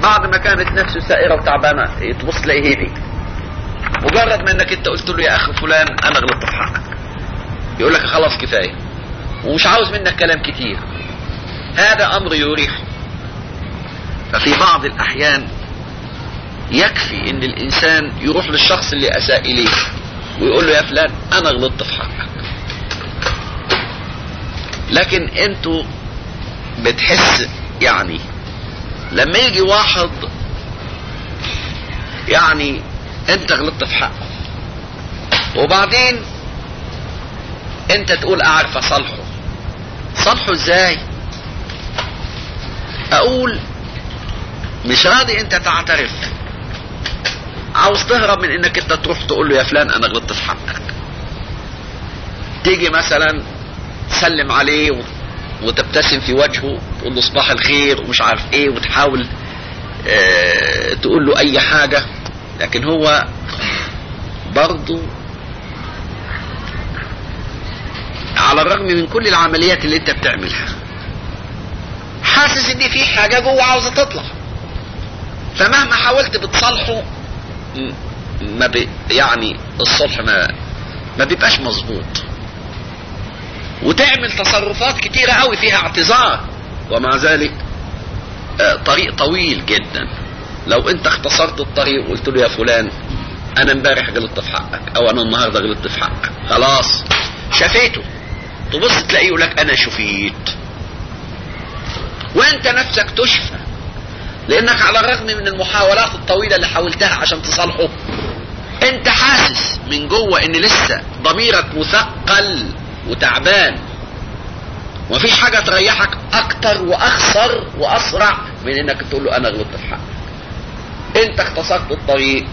بعد ما كانت نفسه سائرة وتعبانة تبص تلاقيه هدي مجرد ما انك انت قلت له يا اخي فلان انا غلطت في حقك يقول لك خلاص كفاية ومش عاوز منك كلام كتير هذا امر يريح ففي بعض الاحيان يكفي ان الانسان يروح للشخص اللي اساء اليه ويقول له يا فلان انا غلطت في حقك لكن انتوا بتحس يعني لما يجي واحد يعني انت غلطت في حقه وبعدين انت تقول اعرف اصالحه صالحه ازاي اقول مش راضي انت تعترف عاوز تهرب من انك انت تروح تقول له يا فلان انا غلطت في حقك تيجي مثلا تسلم عليه وتبتسم في وجهه تقول له صباح الخير ومش عارف ايه وتحاول اه تقول له اي حاجة لكن هو برضه على الرغم من كل العمليات اللي انت بتعملها حاسس ان في حاجة جوه عاوزة تطلع فمهما حاولت بتصالحه ما بي يعني الصلح ما ما بيبقاش مظبوط وتعمل تصرفات كتيرة قوي فيها اعتذار ومع ذلك طريق طويل جدا لو انت اختصرت الطريق وقلت له يا فلان انا امبارح غلطت في حقك او انا النهارده غلطت في حقك خلاص شفيته تبص تلاقيه يقول لك انا شفيت وانت نفسك تشفى لانك على الرغم من المحاولات الطويلة اللي حاولتها عشان تصالحه انت حاسس من جوه ان لسه ضميرك مثقل وتعبان ومفيش حاجة تريحك اكتر واخسر واسرع من انك تقول له انا غلطت في حقك انت اختصرت الطريق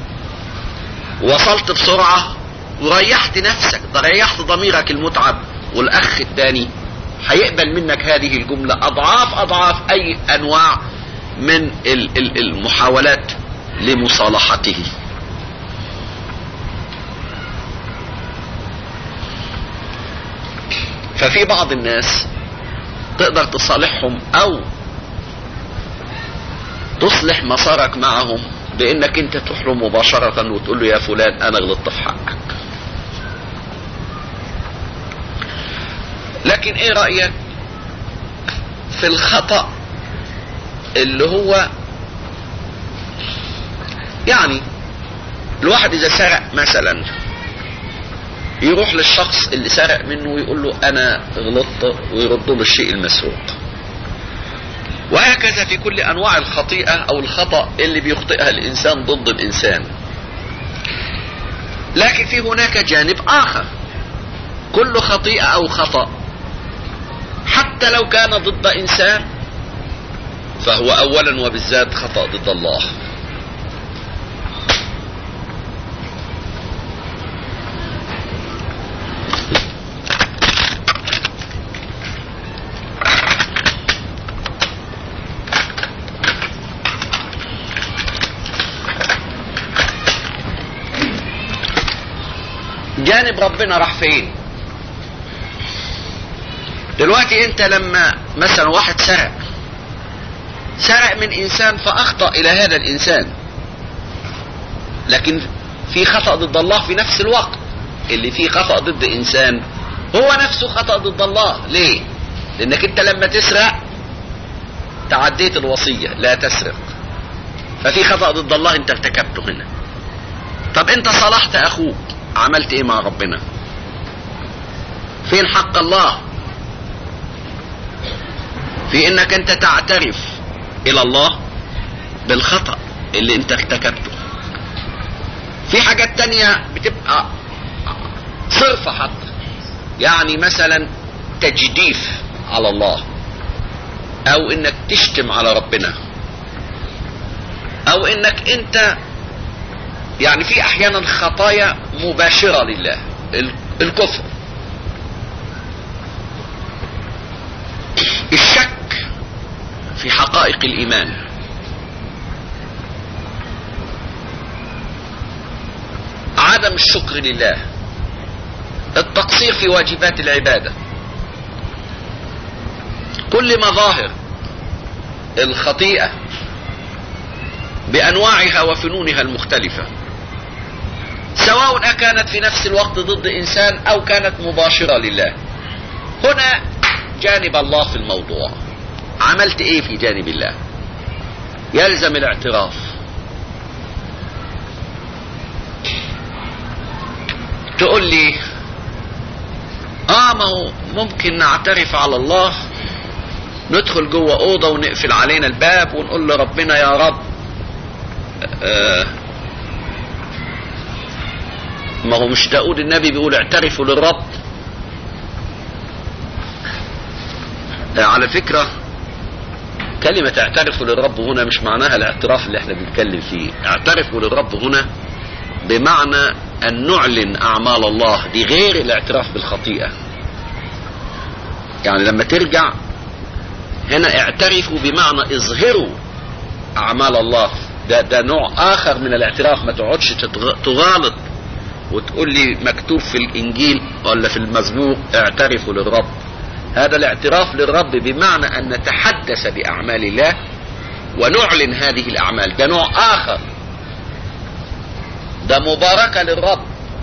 وصلت بسرعة وريحت نفسك ريحت ضميرك المتعب والاخ الثاني هيقبل منك هذه الجملة اضعاف اضعاف اي انواع من المحاولات لمصالحته ففي بعض الناس تقدر تصالحهم او تصلح مسارك معهم بانك انت تروح له مباشرة وتقول له يا فلان انا غلطت في حقك لكن ايه رأيك في الخطأ اللي هو يعني الواحد اذا سرق مثلا يروح للشخص اللي سرق منه ويقول له انا غلطت ويرد له الشيء المسروق وهكذا في كل انواع الخطيئة او الخطأ اللي بيخطئها الانسان ضد الانسان لكن في هناك جانب اخر كل خطيئة او خطأ حتى لو كان ضد انسان فهو اولا وبالذات خطأ ضد الله جانب ربنا راح فين دلوقتي انت لما مثلا واحد سرق سرق من انسان فاخطأ الى هذا الانسان لكن في خطأ ضد الله في نفس الوقت اللي فيه خطأ ضد انسان هو نفسه خطأ ضد الله ليه لانك انت لما تسرق تعديت الوصية لا تسرق ففي خطأ ضد الله انت ارتكبته هنا طب انت صلحت اخوك عملت ايه مع ربنا فين حق الله في انك انت تعترف الى الله بالخطأ اللي انت ارتكبته في حاجات تانية بتبقى صرفة حتى يعني مثلا تجديف على الله او انك تشتم على ربنا او انك انت يعني في احيانا خطايا مباشرة لله الكفر الشك في حقائق الايمان عدم الشكر لله التقصير في واجبات العبادة كل مظاهر الخطيئة بانواعها وفنونها المختلفه سواء اكانت في نفس الوقت ضد انسان او كانت مباشره لله هنا جانب الله في الموضوع عملت ايه في جانب الله يلزم الاعتراف تقول لي اه ما هو ممكن نعترف على الله ندخل جوه اوضه ونقفل علينا الباب ونقول لربنا يا رب آه ما هو مش داود النبي بيقول اعترفوا للرب آه على فكرة كلمة اعترفوا للرب هنا مش معناها الاعتراف اللي احنا بنتكلم فيه اعترفوا للرب هنا بمعنى ان نعلن اعمال الله دي غير الاعتراف بالخطيئة يعني لما ترجع هنا اعترفوا بمعنى اظهروا اعمال الله ده ده نوع اخر من الاعتراف ما تقعدش تغالط وتقول لي مكتوب في الانجيل ولا في المزمور اعترفوا للرب هذا الاعتراف للرب بمعنى ان نتحدث باعمال الله ونعلن هذه الاعمال ده نوع اخر ده مباركة للرب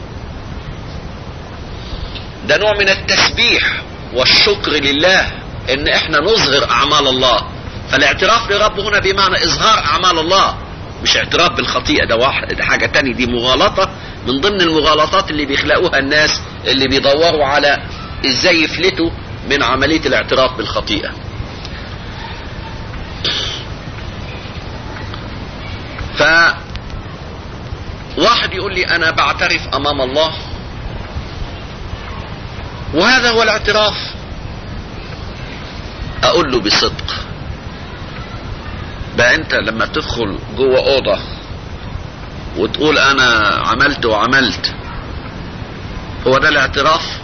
ده نوع من التسبيح والشكر لله ان احنا نظهر اعمال الله فالاعتراف للرب هنا بمعنى اظهار اعمال الله مش اعتراف بالخطيئة ده واحد ده حاجة تاني دي مغالطة من ضمن المغالطات اللي بيخلقوها الناس اللي بيدوروا على ازاي يفلتوا من عملية الاعتراف بالخطيئة ف واحد يقول لي انا بعترف امام الله وهذا هو الاعتراف اقول له بصدق بقى انت لما تدخل جوه اوضه وتقول انا عملت وعملت هو ده الاعتراف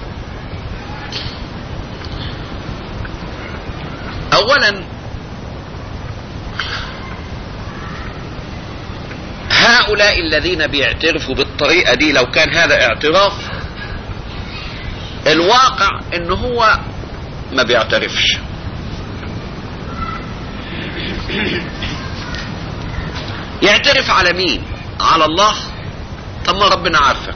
اولا هؤلاء الذين بيعترفوا بالطريقة دي لو كان هذا اعتراف الواقع ان هو ما بيعترفش يعترف على مين على الله طب ما ربنا عارفك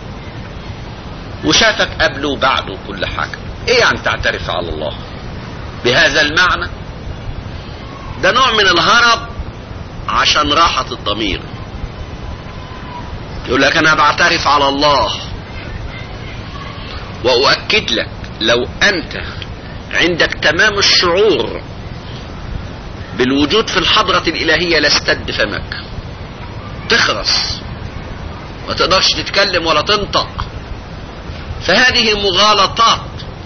وشافك قبله وبعده كل حاجة ايه يعني تعترف على الله بهذا المعنى ده نوع من الهرب عشان راحة الضمير يقول لك انا بعترف على الله واؤكد لك لو انت عندك تمام الشعور بالوجود في الحضرة الالهية لاستد فمك تخرس ما تقدرش تتكلم ولا تنطق فهذه مغالطات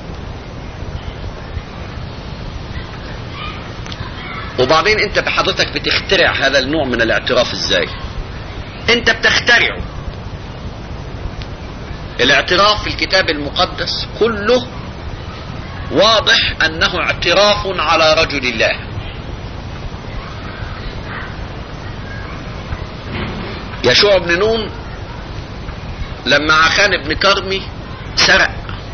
وبعدين انت بحضرتك بتخترع هذا النوع من الاعتراف ازاي انت بتخترعه الاعتراف في الكتاب المقدس كله واضح انه اعتراف على رجل الله يشوع بن نون لما عخان بن كرمي سرق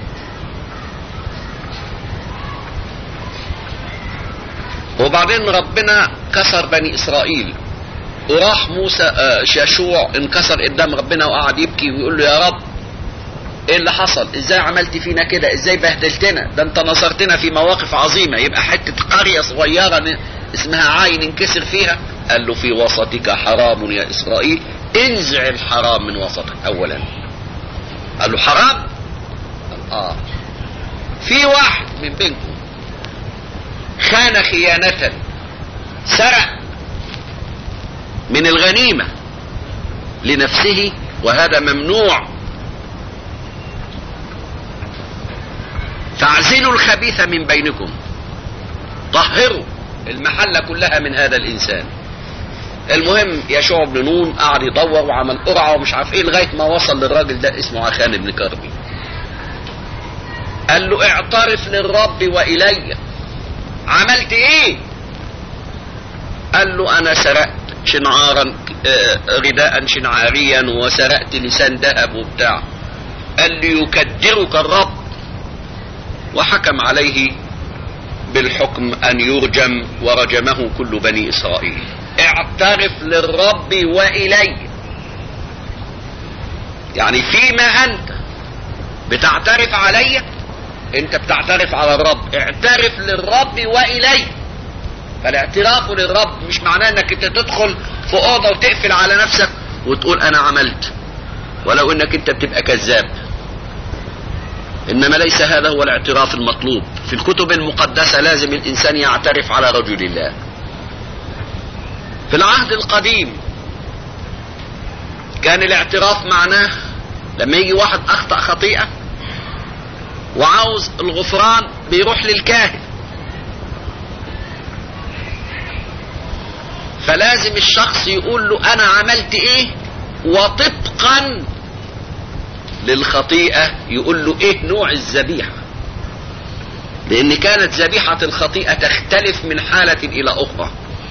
وبعدين ربنا كسر بني اسرائيل وراح موسى يشوع انكسر قدام ربنا وقعد يبكي ويقول له يا رب ايه اللي حصل ازاي عملت فينا كده ازاي بهدلتنا ده انت نصرتنا في مواقف عظيمة يبقى حتة قرية صغيرة اسمها عاين انكسر فيها قال له في وسطك حرام يا اسرائيل انزع الحرام من وسطك اولا قال له حرام قال اه في واحد من بينكم خان خيانة سرق من الغنيمة لنفسه وهذا ممنوع فاعزلوا الخبيث من بينكم طهروا المحلة كلها من هذا الإنسان المهم يشوع بن نون قعد يدور وعمل قرعة ومش عارف ايه لغاية ما وصل للراجل ده اسمه عخان بن كرمي قال له اعترف للرب وإلي عملت ايه قال له انا سرقت شنعارا رداء شنعاريا وسرقت لسان ذهب وبتاع قال لي يكدرك الرب وحكم عليه بالحكم ان يرجم ورجمه كل بني اسرائيل اعترف للرب والي يعني فيما انت بتعترف علي انت بتعترف على الرب اعترف للرب والي فالاعتراف للرب مش معناه انك انت تدخل في اوضه وتقفل على نفسك وتقول انا عملت ولو انك انت بتبقى كذاب انما ليس هذا هو الاعتراف المطلوب في الكتب المقدسه لازم الانسان يعترف على رجل الله في العهد القديم كان الاعتراف معناه لما يجي واحد اخطا خطيئه وعاوز الغفران بيروح للكاهن فلازم الشخص يقول له انا عملت ايه وطبقا للخطيئة يقول له ايه نوع الذبيحة لان كانت ذبيحة الخطيئة تختلف من حالة الى اخرى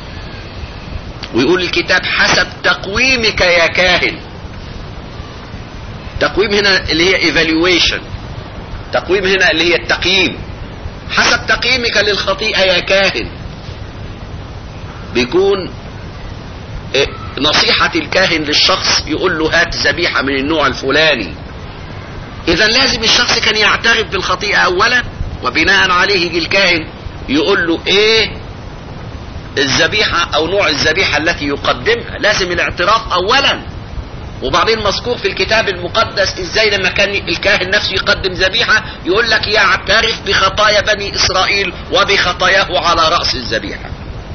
ويقول الكتاب حسب تقويمك يا كاهن تقويم هنا اللي هي evaluation تقويم هنا اللي هي التقييم حسب تقييمك للخطيئة يا كاهن بيكون نصيحة الكاهن للشخص يقول له هات ذبيحة من النوع الفلاني اذا لازم الشخص كان يعترف بالخطيئة اولا وبناء عليه يجي الكاهن يقول له ايه الذبيحة او نوع الذبيحة التي يقدمها لازم الاعتراف اولا وبعدين مذكور في الكتاب المقدس ازاي لما كان الكاهن نفسه يقدم ذبيحة يقول لك يعترف بخطايا بني اسرائيل وبخطاياه على رأس الذبيحة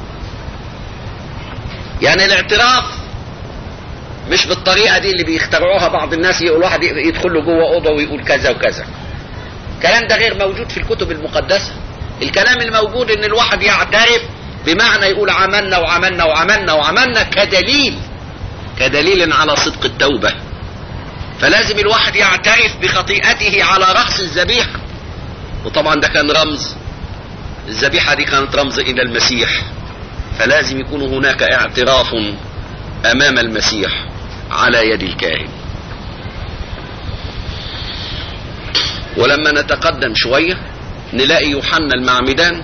يعني الاعتراف مش بالطريقة دي اللي بيخترعوها بعض الناس يقول واحد يدخل له جوه أوضة ويقول كذا وكذا الكلام ده غير موجود في الكتب المقدسة الكلام الموجود ان الواحد يعترف بمعنى يقول عملنا وعملنا وعملنا وعملنا كدليل كدليل على صدق التوبة فلازم الواحد يعترف بخطيئته على رأس الذبيحة وطبعا ده كان رمز الذبيحة دي كانت رمز إلى المسيح فلازم يكون هناك اعتراف أمام المسيح على يد الكاهن ولما نتقدم شوية نلاقي يوحنا المعمدان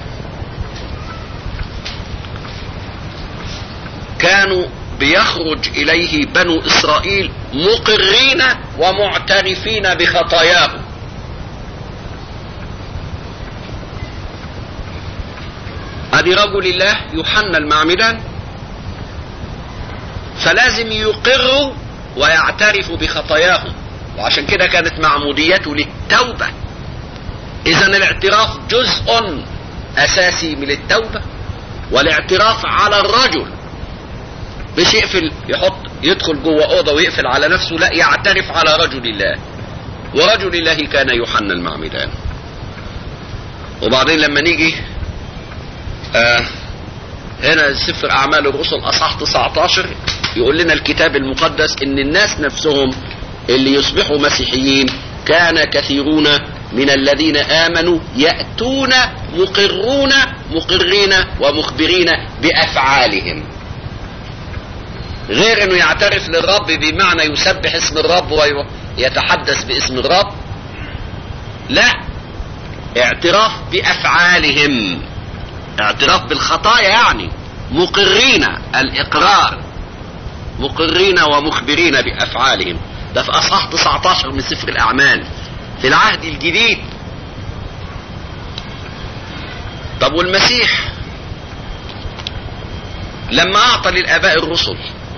كانوا بيخرج إليه بنو إسرائيل مقرين ومعترفين بخطاياهم ادي رجل الله يوحنا المعمدان فلازم يقر ويعترف بخطاياهم وعشان كده كانت معموديته للتوبة اذا الاعتراف جزء اساسي من التوبة والاعتراف على الرجل مش يقفل يحط يدخل جوه اوضه ويقفل على نفسه لا يعترف على رجل الله ورجل الله كان يوحنا المعمدان وبعدين لما نيجي آه هنا سفر اعمال الرسل اصح 19 يقول لنا الكتاب المقدس ان الناس نفسهم اللي يصبحوا مسيحيين كان كثيرون من الذين امنوا ياتون مقرون مقرين ومخبرين بافعالهم غير انه يعترف للرب بمعنى يسبح اسم الرب ويتحدث باسم الرب لا اعتراف بافعالهم اعتراف بالخطايا يعني مقرين الاقرار مقرين ومخبرين بافعالهم ده في اصحاح 19 من سفر الاعمال في العهد الجديد طب والمسيح لما اعطى للاباء الرسل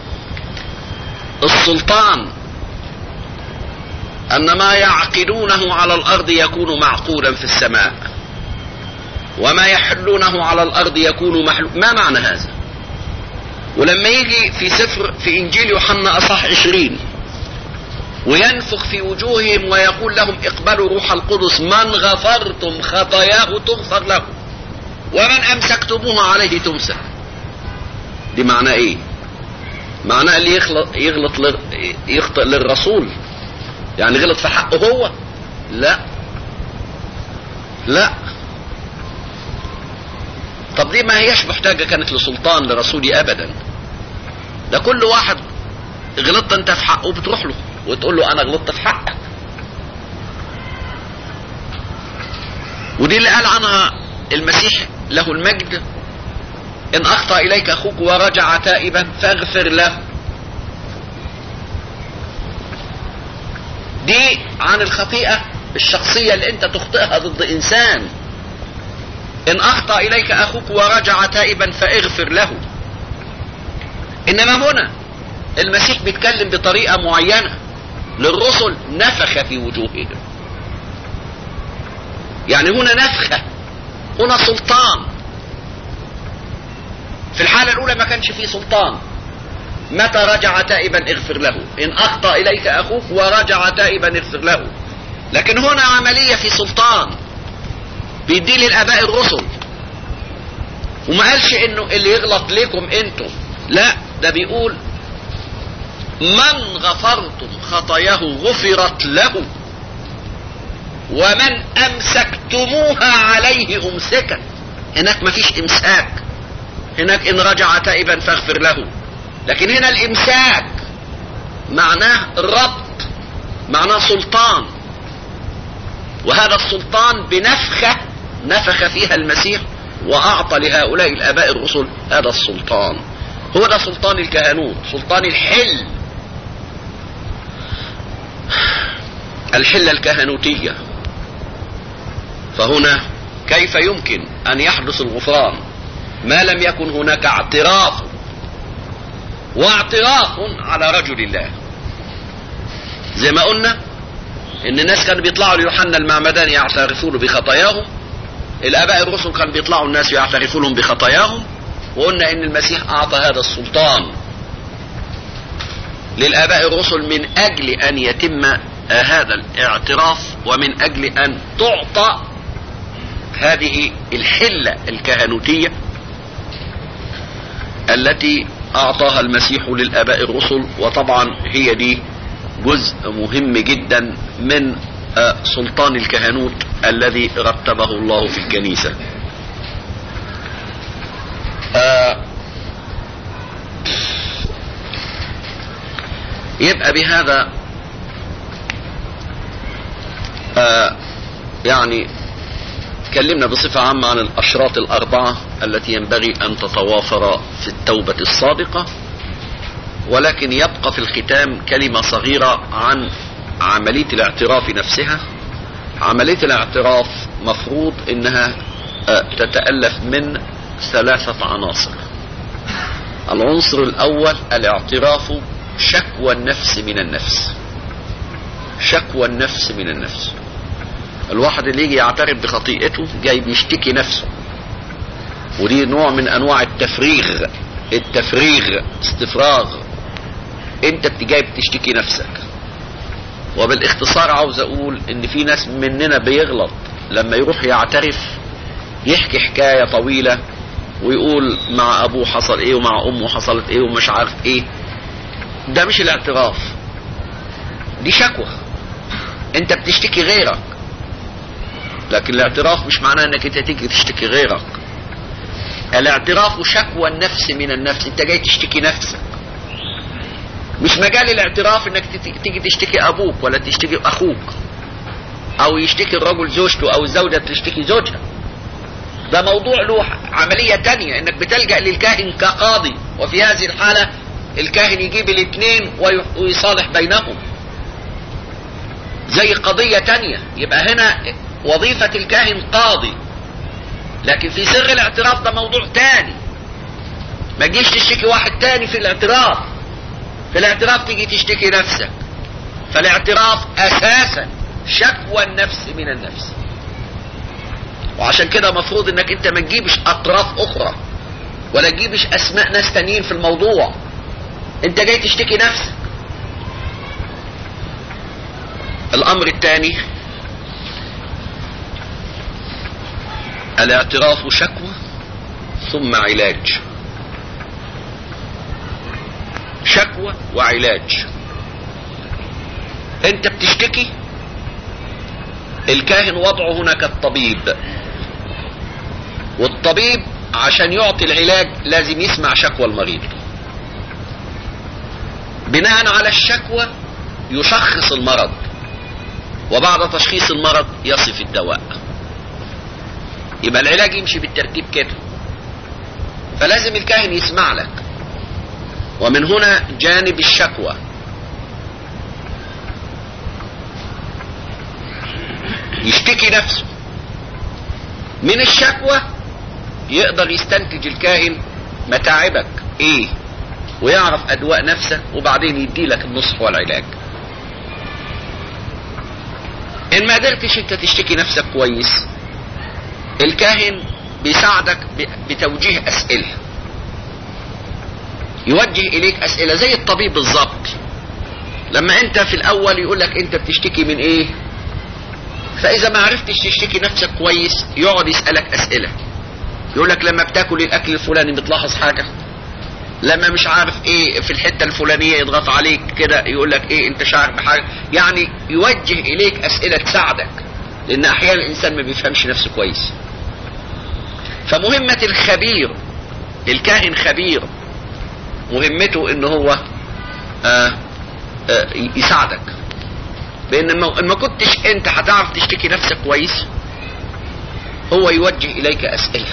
السلطان ان ما يعقدونه على الارض يكون معقولا في السماء وما يحلونه على الارض يكون محلول ما معنى هذا ولما يجي في سفر في انجيل يوحنا اصح عشرين وينفخ في وجوههم ويقول لهم اقبلوا روح القدس من غفرتم خطاياه تغفر له ومن امسكتموها عليه تمسك دي معناه ايه معناه اللي يغلط يغلط لر... يخطئ للرسول يعني غلط في حقه هو لا لا طب دي ما هيش محتاجة كانت لسلطان لرسولي ابدا ده كل واحد غلطت انت في حقه بتروح له وتقول له انا غلطت في حقك ودي اللي قال عنها المسيح له المجد ان اخطا اليك اخوك ورجع تائبا فاغفر له دي عن الخطيئة الشخصية اللي انت تخطئها ضد انسان ان اخطا اليك اخوك ورجع تائبا فاغفر له انما هنا المسيح بيتكلم بطريقة معينة للرسل نفخ في وجوههم يعني هنا نفخة هنا سلطان في الحالة الأولى ما كانش فيه سلطان متى رجع تائبا اغفر له إن أخطأ إليك أخوك ورجع تائبا اغفر له لكن هنا عملية في سلطان بيدي للآباء الرسل وما قالش إنه اللي يغلط لكم أنتم لا ده بيقول من غفرتم خطاياه غفرت له ومن امسكتموها عليه امسكت هناك مفيش امساك هناك ان رجع تائبا فاغفر له لكن هنا الامساك معناه ربط معناه سلطان وهذا السلطان بنفخة نفخ فيها المسيح واعطى لهؤلاء الاباء الرسل هذا السلطان هو ده سلطان الكهنوت سلطان الحل الحلة الكهنوتية فهنا كيف يمكن ان يحدث الغفران ما لم يكن هناك اعتراف واعتراف على رجل الله زي ما قلنا ان الناس كانوا بيطلعوا ليوحنا المعمدان يعترفون بخطاياهم الاباء الرسل كانوا بيطلعوا الناس يعترفون بخطاياهم وقلنا ان المسيح اعطى هذا السلطان للاباء الرسل من اجل ان يتم هذا الاعتراف ومن اجل ان تعطى هذه الحلة الكهنوتية التي اعطاها المسيح للاباء الرسل وطبعا هي دي جزء مهم جدا من سلطان الكهنوت الذي رتبه الله في الكنيسة يبقى بهذا يعني تكلمنا بصفة عامة عن الأشراط الأربعة التي ينبغي أن تتوافر في التوبة الصادقة ولكن يبقى في الختام كلمة صغيرة عن عملية الاعتراف نفسها عملية الاعتراف مفروض انها تتألف من ثلاثة عناصر العنصر الاول الاعتراف شكوى النفس من النفس شكوى النفس من النفس الواحد اللي يجي يعترف بخطيئته جاي بيشتكي نفسه ودي نوع من انواع التفريغ التفريغ استفراغ انت جاي بتشتكي نفسك وبالاختصار عاوز اقول ان في ناس مننا بيغلط لما يروح يعترف يحكي حكاية طويلة ويقول مع ابوه حصل ايه ومع امه حصلت ايه ومش عارف ايه ده مش الاعتراف دي شكوى انت بتشتكي غيرك لكن الاعتراف مش معناه انك انت تيجي تشتكي غيرك الاعتراف شكوى النفس من النفس انت جاي تشتكي نفسك مش مجال الاعتراف انك تيجي تشتكي ابوك ولا تشتكي اخوك او يشتكي الرجل زوجته او الزوجة تشتكي زوجها ده موضوع له عملية تانية انك بتلجأ للكاهن كقاضي وفي هذه الحالة الكاهن يجيب الاثنين ويصالح بينهم زي قضية تانية يبقى هنا وظيفة الكاهن قاضي لكن في سر الاعتراف ده موضوع تاني ما تجيش تشتكي واحد تاني في الاعتراف في الاعتراف تيجي تشتكي نفسك فالاعتراف اساسا شكوى النفس من النفس وعشان كده مفروض انك انت ما تجيبش اطراف اخرى ولا تجيبش اسماء ناس تانيين في الموضوع انت جاي تشتكي نفسك الامر الثاني الاعتراف شكوى ثم علاج شكوى وعلاج انت بتشتكي الكاهن وضعه هنا كالطبيب والطبيب عشان يعطي العلاج لازم يسمع شكوى المريض بناء على الشكوى يشخص المرض وبعد تشخيص المرض يصف الدواء يبقى العلاج يمشي بالترتيب كده فلازم الكاهن يسمع لك ومن هنا جانب الشكوى يشتكي نفسه من الشكوى يقدر يستنتج الكاهن متاعبك ايه ويعرف ادواء نفسك وبعدين يدي لك النصح والعلاج ان ما قدرتش انت تشتكي نفسك كويس الكاهن بيساعدك بتوجيه اسئله يوجه اليك اسئله زي الطبيب بالظبط لما انت في الاول يقول لك انت بتشتكي من ايه فاذا ما عرفتش تشتكي نفسك كويس يقعد يسالك اسئله يقول لك لما بتاكل الاكل الفلاني بتلاحظ حاجه لما مش عارف ايه في الحته الفلانيه يضغط عليك كده يقول لك ايه انت شعر بحاجه يعني يوجه اليك اسئله تساعدك لان احيانا الانسان ما بيفهمش نفسه كويس فمهمه الخبير الكاهن خبير مهمته ان هو آآ آآ يساعدك لان ما كنتش انت هتعرف تشتكي نفسك كويس هو يوجه اليك اسئله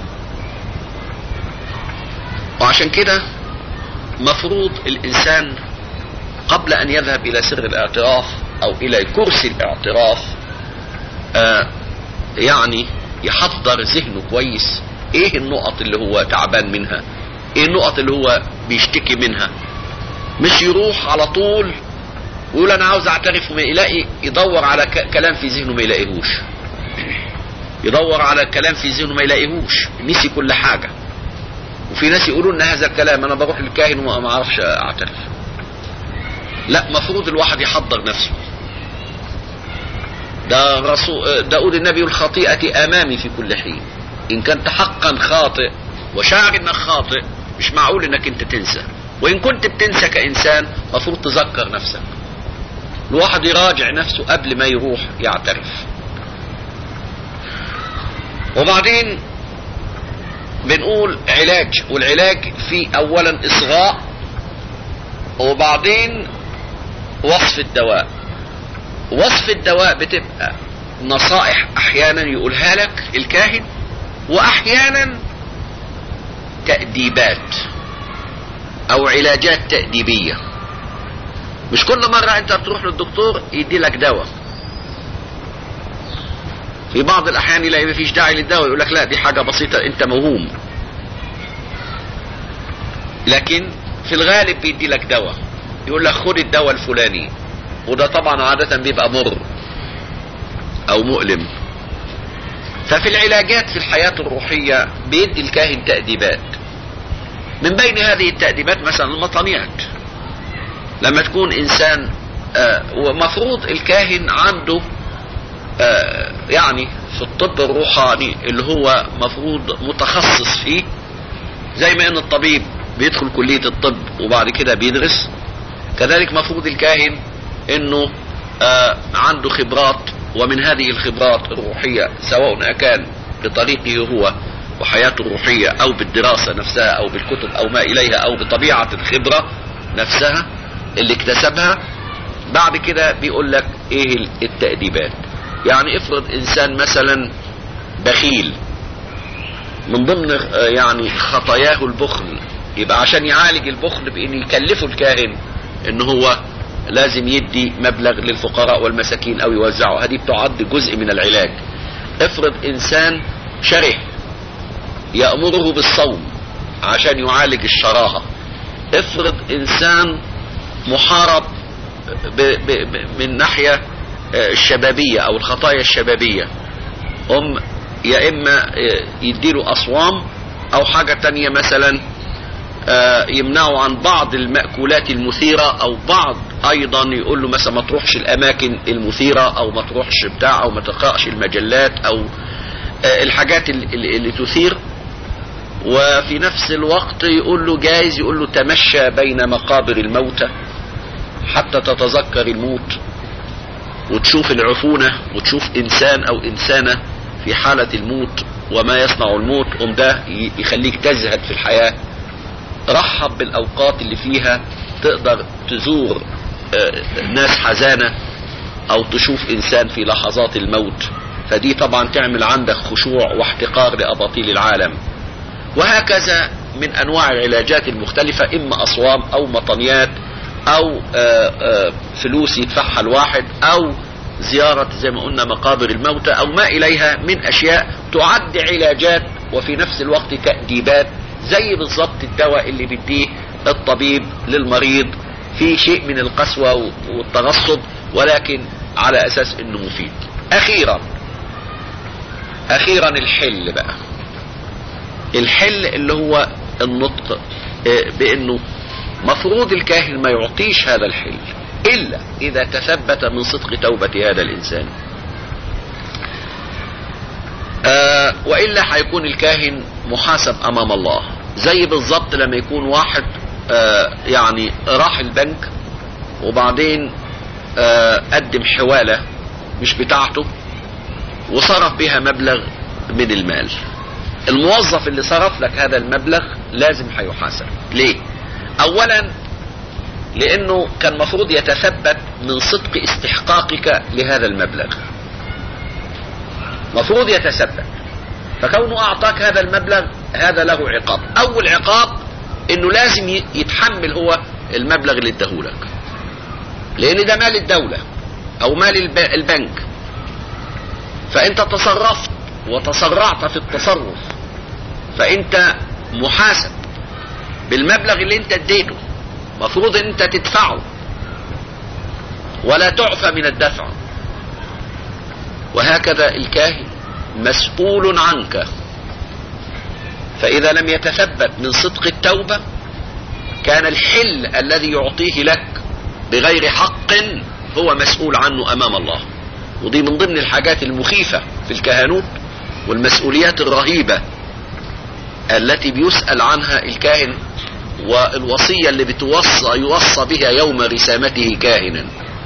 وعشان كده مفروض الانسان قبل ان يذهب الى سر الاعتراف او الى كرسي الاعتراف آه يعني يحضر ذهنه كويس ايه النقط اللي هو تعبان منها ايه النقط اللي هو بيشتكي منها مش يروح على طول ويقول انا عاوز اعترف وما يلاقي يدور على كلام في ذهنه ما يلاقيهوش يدور على كلام في ذهنه ما يلاقيهوش نسي كل حاجه وفي ناس يقولوا ان هذا الكلام انا بروح للكاهن وما اعرفش اعترف لا مفروض الواحد يحضر نفسه ده رسول داود النبي الخطيئة امامي في كل حين ان كنت حقا خاطئ وشاعر انك خاطئ مش معقول انك انت تنسى وان كنت بتنسى كانسان مفروض تذكر نفسك الواحد يراجع نفسه قبل ما يروح يعترف وبعدين بنقول علاج والعلاج في اولا اصغاء وبعدين وصف الدواء وصف الدواء بتبقى نصائح احيانا يقولها لك الكاهن واحيانا تأديبات او علاجات تأديبية مش كل مرة انت بتروح للدكتور يدي لك دواء في بعض الاحيان يلاقي مفيش داعي للدواء يقول لك لا دي حاجه بسيطه انت موهوم لكن في الغالب بيدي لك دواء يقول لك خد الدواء الفلاني وده طبعا عاده بيبقى مر او مؤلم ففي العلاجات في الحياه الروحيه بيدي الكاهن تاديبات من بين هذه التاديبات مثلا المطانيات لما تكون انسان آه ومفروض الكاهن عنده آه يعني في الطب الروحاني اللي هو مفروض متخصص فيه زي ما ان الطبيب بيدخل كلية الطب وبعد كده بيدرس كذلك مفروض الكاهن انه آه عنده خبرات ومن هذه الخبرات الروحية سواء كان بطريقه هو وحياته الروحية او بالدراسة نفسها او بالكتب او ما اليها او بطبيعة الخبرة نفسها اللي اكتسبها بعد كده بيقول لك ايه التأديبات يعني افرض انسان مثلا بخيل من ضمن يعني خطاياه البخل يبقى عشان يعالج البخل بان يكلفه الكاهن ان هو لازم يدي مبلغ للفقراء والمساكين او يوزعه هذه بتعد جزء من العلاج افرض انسان شره يأمره بالصوم عشان يعالج الشراهة افرض انسان محارب ب ب ب من ناحية الشبابية او الخطايا الشبابية هم يا اما يديله اصوام او حاجة تانية مثلا يمنعوا عن بعض المأكولات المثيرة او بعض ايضا يقول له مثلا ما تروحش الاماكن المثيرة او ما تروحش بتاع او ما تقرأش المجلات او الحاجات اللي, اللي تثير وفي نفس الوقت يقول له جايز يقول له تمشى بين مقابر الموتى حتى تتذكر الموت وتشوف العفونة وتشوف انسان او انسانة في حالة الموت وما يصنع الموت قم ده يخليك تزهد في الحياة رحب بالاوقات اللي فيها تقدر تزور ناس حزانة او تشوف انسان في لحظات الموت فدي طبعا تعمل عندك خشوع واحتقار لاباطيل العالم وهكذا من انواع العلاجات المختلفة اما اصوام او مطنيات او آآ آآ فلوس يدفعها الواحد او زيارة زي ما قلنا مقابر الموتى او ما اليها من اشياء تعد علاجات وفي نفس الوقت تأديبات زي بالظبط الدواء اللي بيديه الطبيب للمريض في شيء من القسوة والتغصب ولكن على اساس انه مفيد اخيرا اخيرا الحل بقى الحل اللي هو النطق بانه مفروض الكاهن ما يعطيش هذا الحل الا اذا تثبت من صدق توبة هذا الانسان آه والا هيكون الكاهن محاسب امام الله زي بالظبط لما يكون واحد آه يعني راح البنك وبعدين آه قدم حوالة مش بتاعته وصرف بها مبلغ من المال الموظف اللي صرف لك هذا المبلغ لازم هيحاسب ليه اولا لانه كان مفروض يتثبت من صدق استحقاقك لهذا المبلغ مفروض يتثبت فكونه اعطاك هذا المبلغ هذا له عقاب اول عقاب انه لازم يتحمل هو المبلغ اللي اداهولك لان ده مال الدولة او مال البنك فانت تصرفت وتسرعت في التصرف فانت محاسب بالمبلغ اللي انت اديته مفروض ان انت تدفعه ولا تعفى من الدفع وهكذا الكاهن مسؤول عنك فاذا لم يتثبت من صدق التوبة كان الحل الذي يعطيه لك بغير حق هو مسؤول عنه امام الله ودي من ضمن الحاجات المخيفة في الكهنوت والمسؤوليات الرهيبة التي بيسأل عنها الكاهن والوصية اللي بتوصى يوصى بها يوم رسامته كاهنا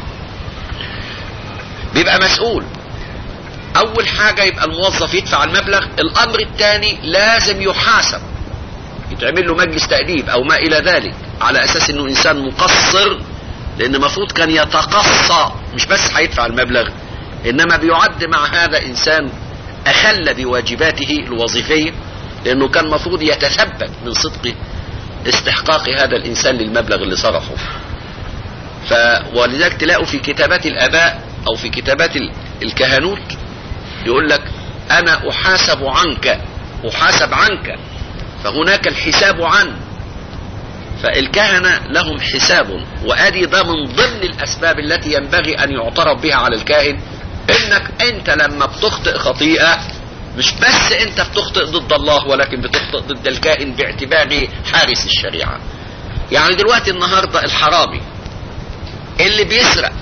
بيبقى مسؤول اول حاجة يبقى الموظف يدفع المبلغ الامر الثاني لازم يحاسب يتعمل له مجلس تأديب او ما الى ذلك على اساس انه انسان مقصر لان المفروض كان يتقصى مش بس هيدفع المبلغ انما بيعد مع هذا انسان اخل بواجباته الوظيفية لانه كان مفروض يتثبت من صدق استحقاق هذا الانسان للمبلغ اللي صرفه ف ولذلك تلاقوا في كتابات الاباء او في كتابات الكهنوت يقول لك انا احاسب عنك احاسب عنك فهناك الحساب عنه فالكهنة لهم حساب وادي ده من ضمن الاسباب التي ينبغي ان يعترف بها على الكاهن انك انت لما بتخطئ خطيئة مش بس انت بتخطئ ضد الله ولكن بتخطئ ضد الكائن باعتباره حارس الشريعة يعني دلوقتي النهاردة الحرامي اللي بيسرق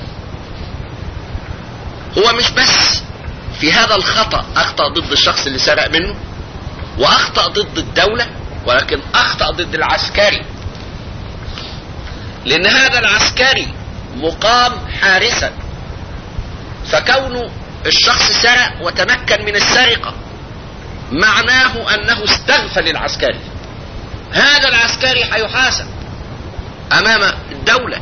هو مش بس في هذا الخطأ اخطأ ضد الشخص اللي سرق منه واخطأ ضد الدولة ولكن اخطأ ضد العسكري لان هذا العسكري مقام حارسا فكونه الشخص سرق وتمكن من السرقة معناه انه استغفل العسكري هذا العسكري هيحاسب امام الدولة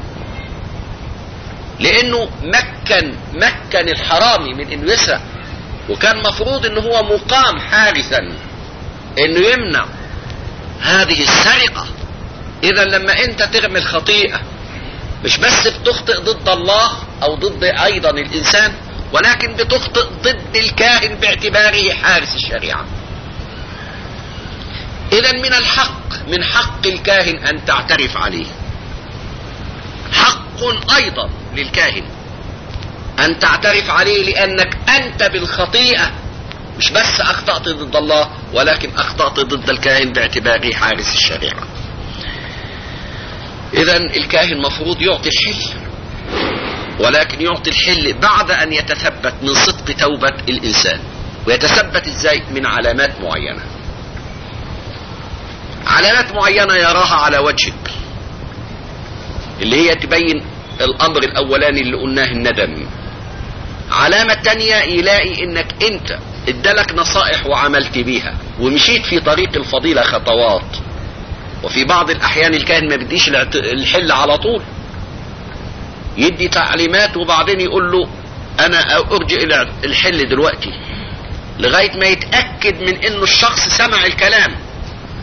لانه مكن مكن الحرامي من انه يسرق وكان مفروض ان هو مقام حارسا انه يمنع هذه السرقة اذا لما انت تعمل خطيئة مش بس بتخطئ ضد الله او ضد ايضا الانسان ولكن بتخطئ ضد الكاهن باعتباره حارس الشريعة اذا من الحق من حق الكاهن ان تعترف عليه حق ايضا للكاهن ان تعترف عليه لانك انت بالخطيئة مش بس اخطأت ضد الله ولكن اخطأت ضد الكاهن باعتباره حارس الشريعة اذا الكاهن مفروض يعطي الحل ولكن يعطي الحل بعد ان يتثبت من صدق توبة الانسان ويتثبت ازاي من علامات معينة علامات معينة يراها على وجهك اللي هي تبين الامر الاولاني اللي قلناه الندم علامة تانية يلاقي انك انت ادالك نصائح وعملت بيها ومشيت في طريق الفضيلة خطوات وفي بعض الاحيان الكاهن ما بديش الحل على طول يدي تعليمات وبعدين يقول له انا ارجع الى الحل دلوقتي لغاية ما يتأكد من انه الشخص سمع الكلام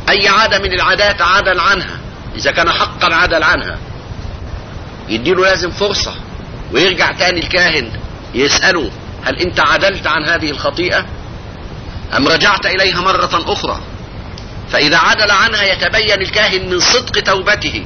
اي عادة من العادات عدل عنها اذا كان حقا عدل عنها يديله لازم فرصة ويرجع تاني الكاهن يسأله هل انت عدلت عن هذه الخطيئة ام رجعت اليها مرة اخرى فاذا عدل عنها يتبين الكاهن من صدق توبته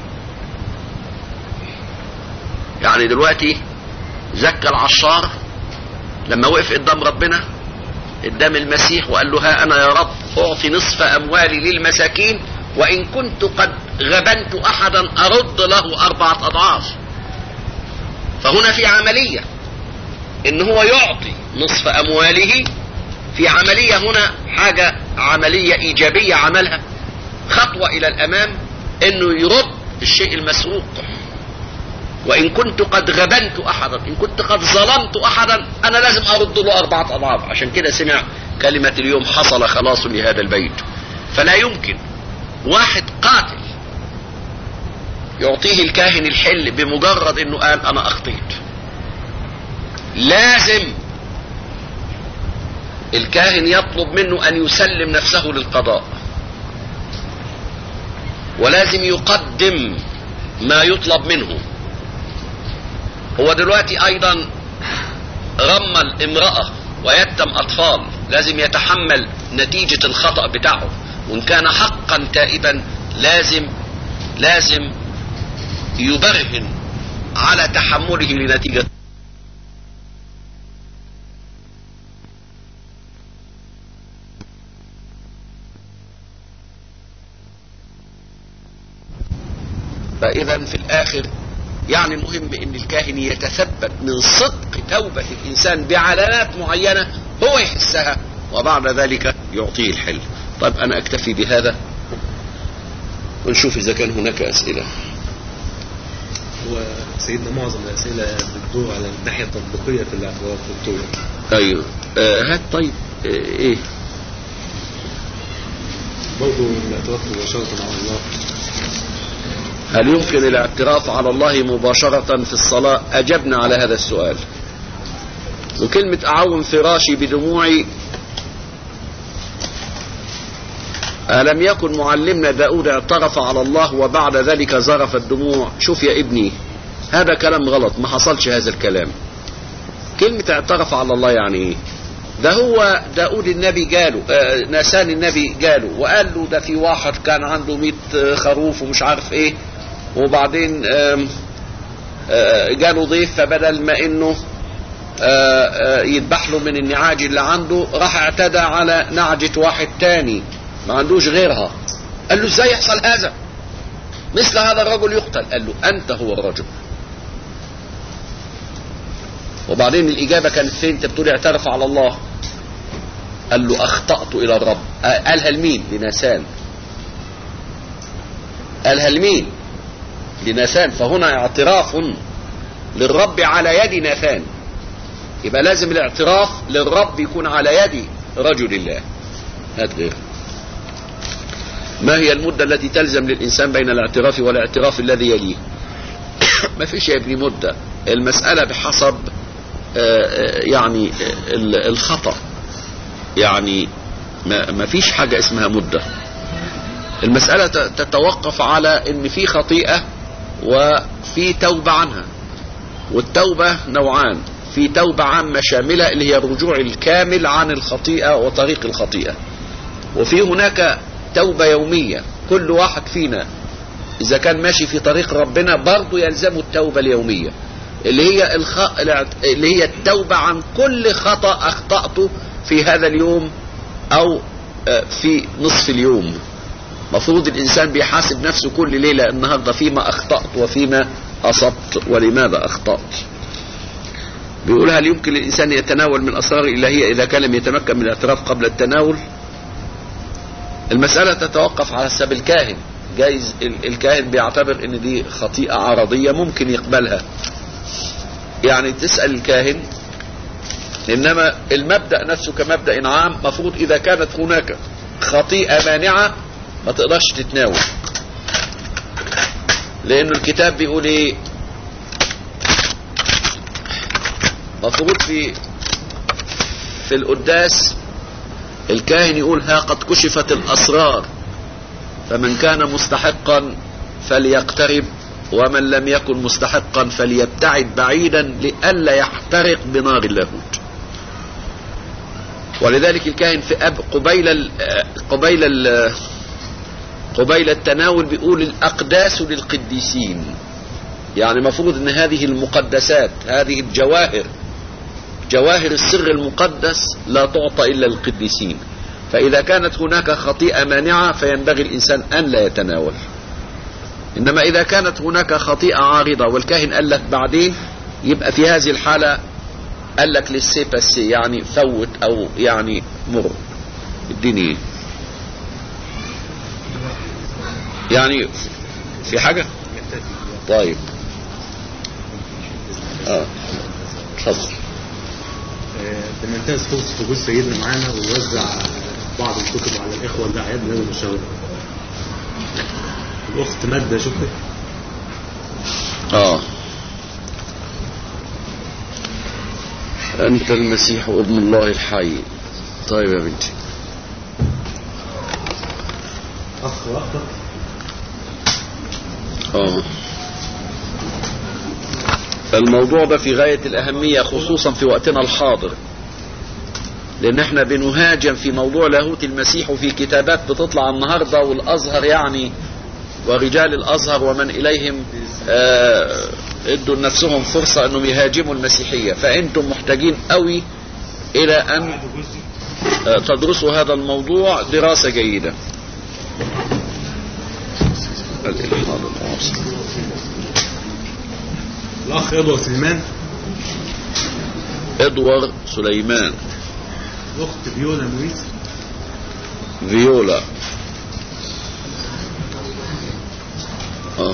يعني دلوقتي زكى العشار لما وقف قدام ربنا قدام المسيح وقال له ها انا يا رب اعطي نصف اموالي للمساكين وان كنت قد غبنت احدا ارد له اربعة اضعاف فهنا في عملية ان هو يعطي نصف امواله في عملية هنا حاجة عملية ايجابية عملها خطوة الى الامام انه يرد الشيء المسروق وان كنت قد غبنت احدا ان كنت قد ظلمت احدا انا لازم ارد له اربعة اضعاف عشان كده سمع كلمة اليوم حصل خلاص لهذا البيت فلا يمكن واحد قاتل يعطيه الكاهن الحل بمجرد انه قال انا اخطيت لازم الكاهن يطلب منه ان يسلم نفسه للقضاء ولازم يقدم ما يطلب منه هو دلوقتي ايضا رمل امرأة ويتم اطفال لازم يتحمل نتيجة الخطأ بتاعه وان كان حقا تائبا لازم لازم يبرهن على تحمله لنتيجة فاذا في الاخر يعني المهم ان الكاهن يتثبت من صدق توبة الانسان بعلامات معينة هو يحسها وبعد ذلك يعطيه الحل طيب انا اكتفي بهذا ونشوف اذا كان هناك اسئلة هو سيدنا معظم الأسئلة بتدور على الناحية التطبيقية في الاعتراف والتوبة ايوه آه هات طيب آه ايه برضه الاعتراف مباشرة على الله هل يمكن الاعتراف على الله مباشرة في الصلاة أجبنا على هذا السؤال وكلمة أعوم فراشي بدموعي ألم يكن معلمنا داود اعترف على الله وبعد ذلك زرف الدموع شوف يا ابني هذا كلام غلط ما حصلش هذا الكلام كلمة اعترف على الله يعني ايه ده هو داود النبي جاله آه ناسان النبي جاله وقال له ده في واحد كان عنده 100 خروف ومش عارف ايه وبعدين آم آه جاله ضيف فبدل ما انه آه يذبح له من النعاج اللي عنده راح اعتدى على نعجة واحد تاني ما عندوش غيرها قال له ازاي يحصل هذا مثل هذا الرجل يقتل قال له انت هو الرجل وبعدين الاجابة كانت فين انت بتقول اعترف على الله قال له اخطأت الى الرب قالها لمين لناسان قالها لمين لناثان فهنا اعتراف للرب على يد ناثان يبقى لازم الاعتراف للرب يكون على يد رجل الله هات غير ما هي المدة التي تلزم للإنسان بين الاعتراف والاعتراف الذي يليه ما فيش يا ابني مدة المسألة بحسب يعني الخطأ يعني ما فيش حاجة اسمها مدة المسألة تتوقف على ان في خطيئة وفي توبة عنها والتوبة نوعان في توبة عامة شاملة اللي هي الرجوع الكامل عن الخطيئة وطريق الخطيئة وفي هناك توبة يومية كل واحد فينا إذا كان ماشي في طريق ربنا برضه يلزمه التوبة اليومية اللي هي الخ... اللي هي التوبة عن كل خطأ أخطأته في هذا اليوم أو في نصف اليوم مفروض الإنسان بيحاسب نفسه كل ليلة النهاردة فيما أخطأت وفيما أصبت ولماذا أخطأت بيقول هل يمكن للإنسان يتناول من أسرار الإلهية إذا كان لم يتمكن من الاعتراف قبل التناول المسألة تتوقف على حساب الكاهن جايز الكاهن بيعتبر ان دي خطيئة عرضية ممكن يقبلها يعني تسأل الكاهن انما المبدأ نفسه كمبدأ عام مفروض اذا كانت هناك خطيئة مانعة ما تقدرش تتناول لانه الكتاب بيقول ايه مفروض في في القداس الكاهن يقول ها قد كشفت الاسرار فمن كان مستحقا فليقترب ومن لم يكن مستحقا فليبتعد بعيدا لئلا يحترق بنار اللاهوت ولذلك الكاهن في أب قبيل ال قبيل ال قبيل التناول بيقول الأقداس للقديسين يعني مفروض ان هذه المقدسات هذه الجواهر جواهر السر المقدس لا تعطى إلا للقديسين فإذا كانت هناك خطيئة مانعة فينبغي الإنسان أن لا يتناول إنما إذا كانت هناك خطيئة عارضة والكاهن قال لك بعدين يبقى في هذه الحالة قال لك للسي باسي يعني فوت أو يعني مر اديني ايه يعني في حاجة طيب اه اتفضل بننتهز فرصة وجود سيدنا معانا ويوزع بعض الكتب على الإخوة الداعيات من المشاورة الأخت مادة شكرا اه أنت المسيح ابن الله الحي طيب يا بنتي أخ وأختك اه الموضوع ده في غاية الأهمية خصوصا في وقتنا الحاضر لأن احنا بنهاجم في موضوع لاهوت المسيح وفي كتابات بتطلع النهاردة والأزهر يعني ورجال الأزهر ومن إليهم آه ادوا لنفسهم فرصة أنهم يهاجموا المسيحية فأنتم محتاجين قوي إلى أن آه تدرسوا هذا الموضوع دراسة جيدة الإلحاد المعاصر الأخ إدوارد سليمان ادوارد سليمان الأخت فيولا مويس فيولا اه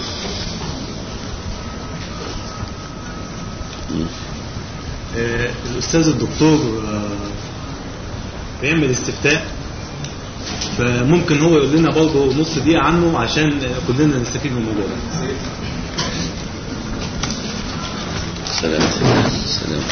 مم. آه، الأستاذ الدكتور آه، بيعمل استفتاء فممكن هو يقول لنا برضه نص دقيقة عنه عشان آه، كلنا نستفيد من الموضوع ده سلام سلام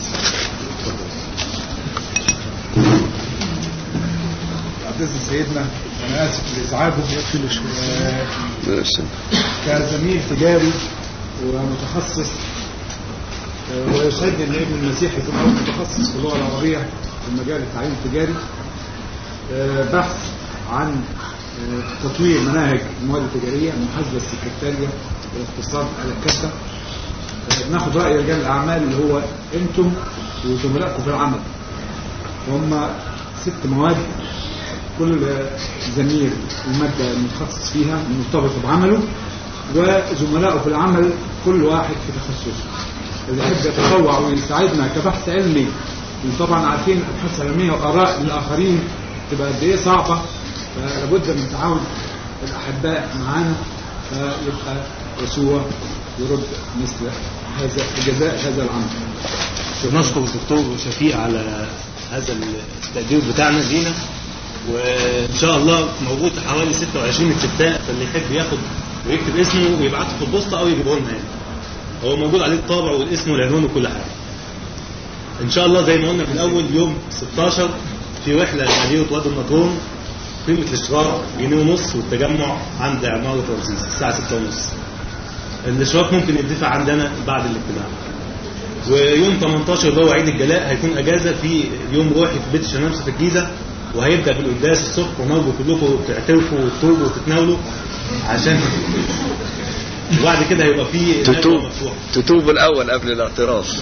عزيز سيدنا انا اسف لازعاجه آه، ماشي. كزميل تجاري ومتخصص آه، ويسعدني ان ابن المسيح يكون اول متخصص في اللغه العربيه في مجال التعليم التجاري آه، بحث عن آه، تطوير مناهج المواد التجاريه المحاسبه السكرتاريه والاقتصاد على الكافه آه، ناخد راي رجال الاعمال اللي هو انتم وزملائكم في العمل هم ست مواد كل زميل المادة المتخصص فيها مرتبطة بعمله وزملائه في العمل كل واحد في تخصصه اللي يحب يتطوع ويساعدنا كبحث علمي وطبعا عارفين الابحاث العلميه واراء الاخرين تبقى قد ايه صعبه فلابد من تعاون الاحباء معانا فيبقى يسوع يرد مثل هذا جزاء هذا العمل نشكر الدكتور شفيق على هذا التقدير بتاعنا لينا وان شاء الله موجود حوالي 26 استفتاء فاللي يحب ياخد ويكتب اسمه ويبعته في البوسطه او يجيبه لنا يعني هو موجود عليه الطابع والاسم والعنوان وكل حاجه ان شاء الله زي ما قلنا في الاول يوم 16 في رحله لمدينه وادي النطرون قيمه الاشتراك جنيه ونص والتجمع عند عماره رمسيس الساعه 6 ونص الاشتراك ممكن يدفع عندنا بعد الاجتماع ويوم 18 اللي هو عيد الجلاء هيكون اجازه في يوم روحي في بيت الشمامسه في الجيزه وهيبدا بالقداس الصبح ونرجو كلكم تعترفوا وتتوبوا وتتناولوا عشان وبعد كده هيبقى في تتوب ندوة مفتوحه تتوب الأول قبل الاعتراف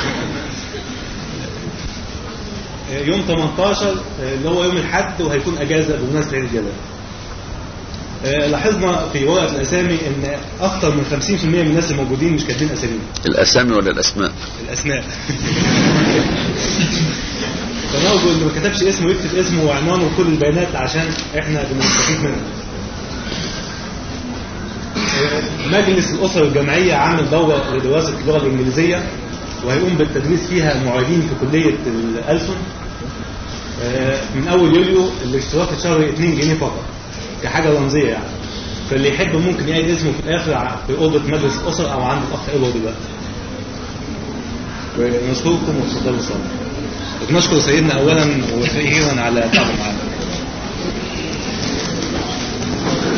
يوم 18 اللي هو يوم الحد وهيكون اجازه بمناسبه عيد الجلاء آه، لاحظنا في ورقه الاسامي ان اكثر من 50% من الناس الموجودين مش كاتبين اساميهم الأسامي ولا الأسماء الاسماء فنرجو اللي ما كتبش اسمه يكتب اسمه وعنوانه وكل البيانات عشان احنا بنستفيد منها مجلس الأسر الجامعية عامل دورة لدراسة اللغة الإنجليزية وهيقوم بالتدريس فيها معيدين في كلية الألسن آه، من أول يوليو الاشتراك الشهري 2 جنيه فقط كحاجة رمزية يعني فاللي يحب ممكن يعيد اسمه في الآخر ع- في أوضة مجلس الأسر أو عند الأخ إبو دلوقتي ونشكركم وتفضلوا صلاة نشكر سيدنا أولا وأخيرا على تعبه معنا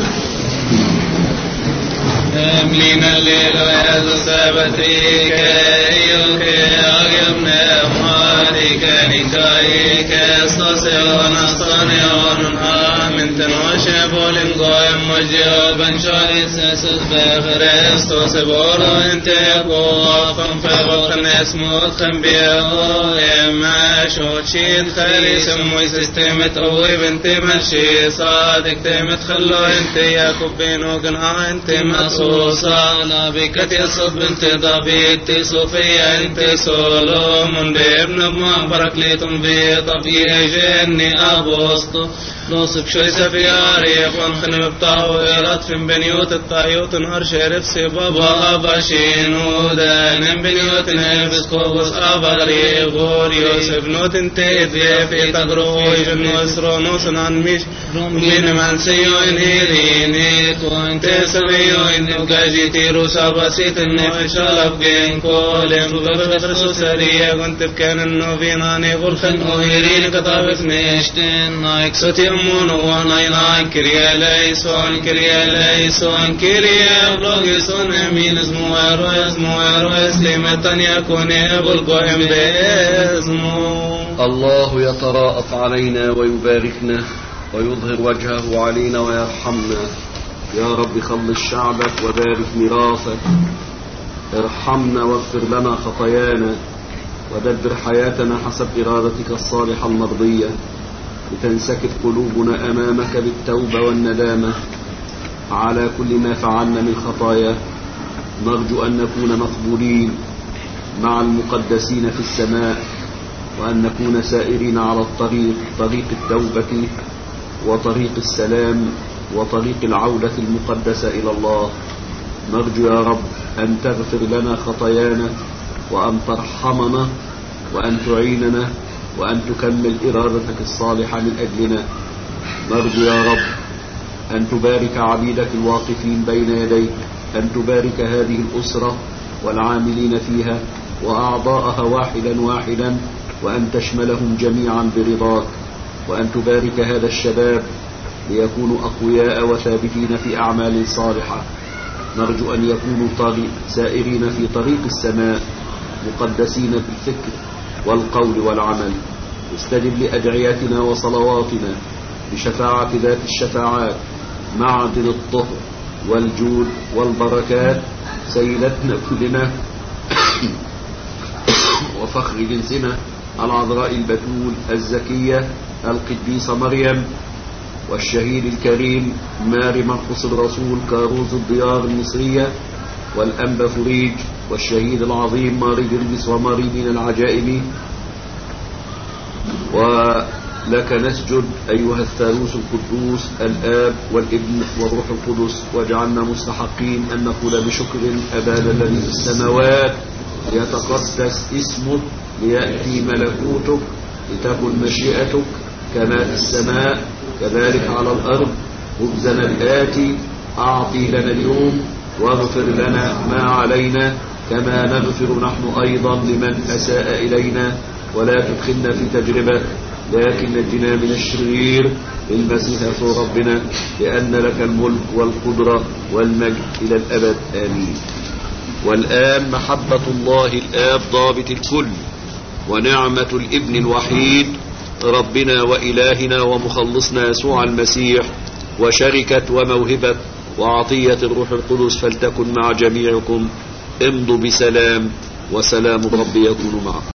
حملين الليل ويز سبتريك ايوك اغيبنا مالك نكايك استصيون اسطنيون آمن تنوشب ولنقوم وجوبا شايس اسس بخريستوس بورو انت يقوفم فبقن اسموت خنبيو يما شوت شيد خيري سموي سيستمت قوي بنت مشي صادق تمت خلو انت يا كبينو قناع انت مصوصة نبيك تصب بنت ضبيت صوفيا انت سولومون بابن بمعبرك ليتم في طبيعي جني ابوسطو نوصف شوي سفياري وانخن بطاويرات في بنيوت الطايوت نهر شرف سي بابا ابا شينو دان بنيوت نفس كوبس ابا غريب غور يوسف نوت انت اذي في تقروي جنو اسرو نوسن مش من من سيو انهيريني كنت سميو ان بقاجي تيرو سابسيت النفش شلف جين كولم بغفر سريع كنت بكان انه فيناني برخن اوهيرين كطابت نشتين نايك سوتي امون وناينا كريا ليسون كريا ليسون كريا بلوغيسون امين اسمو ويرو اسمو ويرو اسلمة يكون بالقوم باسمو الله يتراءف علينا ويباركنا ويظهر وجهه علينا ويرحمنا يا رب خلص شعبك وبارك ميراثك ارحمنا واغفر لنا خطايانا ودبر حياتنا حسب إرادتك الصالحة المرضية لتنسكب قلوبنا أمامك بالتوبة والندامة على كل ما فعلنا من خطايا نرجو أن نكون مقبولين مع المقدسين في السماء وأن نكون سائرين على الطريق طريق التوبة وطريق السلام وطريق العودة المقدسة إلى الله نرجو يا رب أن تغفر لنا خطايانا وأن ترحمنا وأن تعيننا وأن تكمل إرادتك الصالحة من أجلنا نرجو يا رب أن تبارك عبيدك الواقفين بين يديك أن تبارك هذه الأسرة والعاملين فيها وأعضاءها واحدا واحدا وأن تشملهم جميعا برضاك وأن تبارك هذا الشباب ليكونوا أقوياء وثابتين في أعمال صالحة نرجو أن يكونوا طريق سائرين في طريق السماء مقدسين بالفكر والقول والعمل استجب لأدعياتنا وصلواتنا بشفاعة ذات الشفاعات معدن الطهر والجود والبركات سيدتنا كلنا وفخر جنسنا العذراء البتول الزكية القديسة مريم والشهيد الكريم ماري مرقس الرسول كاروز الديار المصرية والأنبا فريج والشهيد العظيم ماري جرجس وماري من العجائب ولك نسجد أيها الثالوث القدوس الآب والابن والروح القدس واجعلنا مستحقين أن نقول بشكر أبانا الذي في السماوات ليتقدس اسمك ليأتي ملكوتك لتكن مشيئتك كما في السماء كذلك على الأرض خبزنا الآتي أعطي لنا اليوم واغفر لنا ما علينا كما نغفر نحن أيضا لمن أساء إلينا ولا تدخلنا في تجربة لكن نجنا من الشرير المسيح يسوع ربنا لأن لك الملك والقدرة والمجد إلى الأبد آمين والآن محبة الله الآب ضابط الكل ونعمة الابن الوحيد ربنا وإلهنا ومخلصنا يسوع المسيح وشركة وموهبة وعطية الروح القدس فلتكن مع جميعكم امضوا بسلام وسلام الرب يكون معكم